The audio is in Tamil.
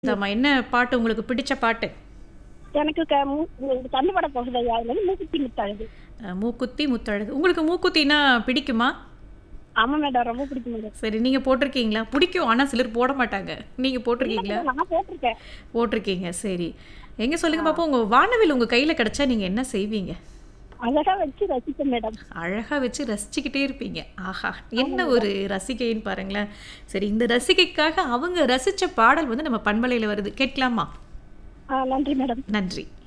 இந்தாம்மா என்ன பாட்டு உங்களுக்கு பிடிச்ச பாட்டு எனக்கு க- மூ- இது கண்ணு பட போகுது ஐயா அதுல இருந்து மூக்குத்தி முத்தாகுது அஹ், மூக்குத்தி முத்தழகு உங்களுக்கு மூக்குத்தினா பிடிக்குமா ஆமா மேடம் ரொம்ப பிடிக்கும் மேடம் சரி நீங்கள் போட்டிருக்கீங்களா பிடிக்கும் ஆனால் சிலர் போட மாட்டாங்க நீங்கள் போட்டிருக்கீங்களா நான் போட்டிருக்கேன் போட்டிருக்கீங்க சரி எங்க சொல்லுங்க பாப்போம் உங்க வானவில் உங்க கையில கிடைச்சா நீங்க என்ன செய்வீங்க அழகா வச்சு ரசிப்பேன் மேடம் அழகா வச்சு ரசிச்சுக்கிட்டே இருப்பீங்க ஆஹா என்ன ஒரு ரசிகைன்னு பாருங்களேன் சரி இந்த ரசிகைக்காக அவங்க ரசிச்ச பாடல் வந்து நம்ம பண்பலையில வருது கேட்கலாமா ஆ, நன்றி மேடம் நன்றி